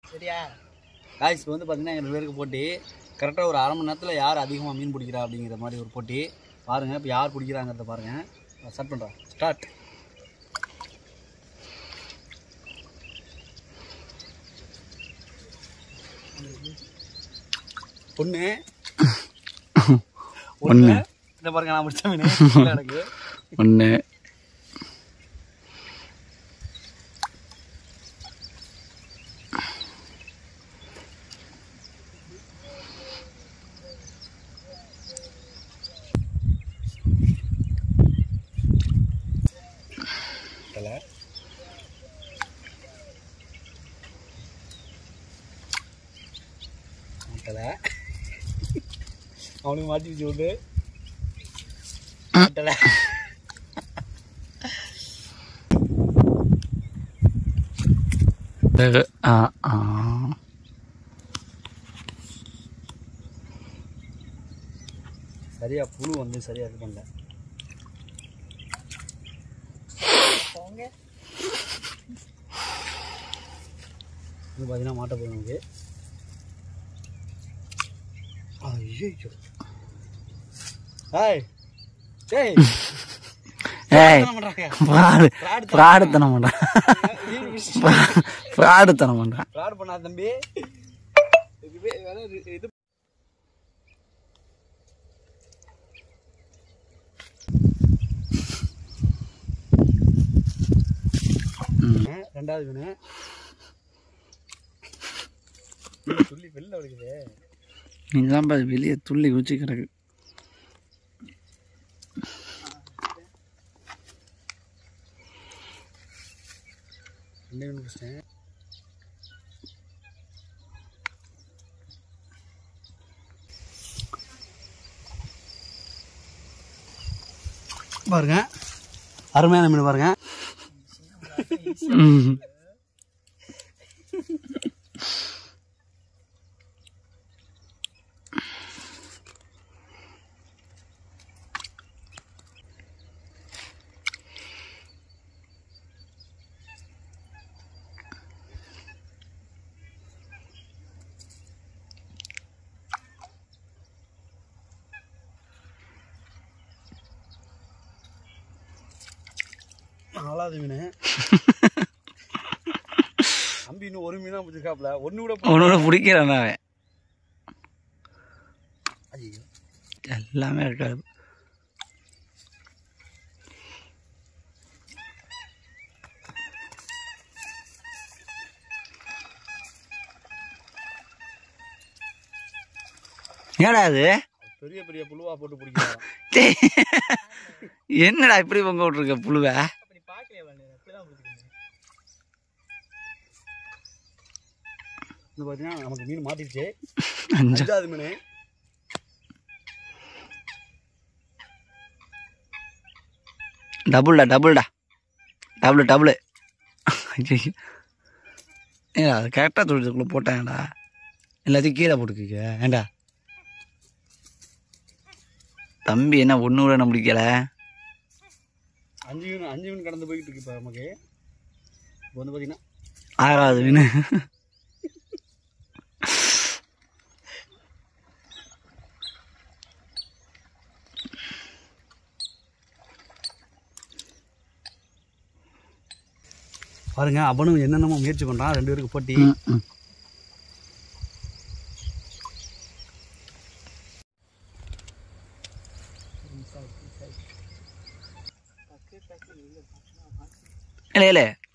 சரியா காய்ஸ் வந்து பார்த்தீங்கன்னா எங்கள் ரெண்டு பேருக்கு போட்டி கரெக்டாக ஒரு அரை மணி நேரத்தில் யார் அதிகமாக மீன் பிடிக்கிறா அப்படிங்கிற மாதிரி ஒரு போட்டி பாருங்கள் இப்போ யார் பிடிக்கிறாங்கிறத பாருங்கள் ஸ்டார்ட் பண்ணுறேன் ஸ்டார்ட் ஒன்று ஒன்று இந்த பாருங்க நான் பிடிச்ச மீன் இல்ல எனக்கு ஒன்று தலை தலை அவனுக்கு மாட்டிச்சு விட்டு தலை ஆ ஆ சரியா புழு வந்து சரியா இது பண்ணல போங்க இது பார்த்தீங்கன்னா மாட்ட போகுது நமக்கு ஐயோ ஹாய் டேய் ஏய் என்ன பண்றாங்க ஃப்ராடு ஃப்ராடுத்தனம் பண்ணுறான் ஃப்ராடுத்தனம் பண்ணுறான் ஃப்ராட் பண்ணாத தம்பி இதுவே வேற இது- இது ஆ, ரெண்டாவது மீன் சொல்லி வெளில வலிக்குது நீங்களாம் பாரு வெளியே துள்ளி குச்சி கிடக்கு ரெண்டு மீன் பிடிச்சிட்டேன் பாருங்க அருமையான மீன் பாருங்க ம் நாலாவது மீன் தம்பி இன்னும் ஒரு மீனா பிடிச்சிருக்காப்ல ஒன்று கூட உன்னோட பிடிக்கிறான் அவன் ஐயோ எல்லாமே இருக்காது ஏடா அது பெரிய பெரிய புழுவா போட்டு பிடிக்கிறான் டேய், என்னடா இப்படி பொங்க விட்ருக்க புழுவை அப்ப நீ பார்க்கலையா வேலை அப்படிதான் பிடிச்சிருக்கேன் இது பார்த்தீங்கன்னா நமக்கு மீன் மாட்டிருச்சு அஞ்சு அஞ்சாவது மீன் டபுள்டா டபுள்டா டபுள் டபுள் ஏ அது கரெக்டாக தொழிலுக்குள்ளே போட்டேன்டா எல்லாத்தையும் கீழே போட்டுக்க ஏண்டா தம்பி என்ன ஒன்று கூட என்ன பிடிக்கல அஞ்சு மீன் அஞ்சு மீன் கடந்து போயிட்டு இருக்கு இப்போ நமக்கு இப்போ வந்து பார்த்தீங்கன்னா ஆறாவது மீன் பாருங்க அவனும் என்னென்னமோ முயற்சி பண்ணுறான் ரெண்டு பேருக்கு போட்டி ம், ம். இல்லை இல்லை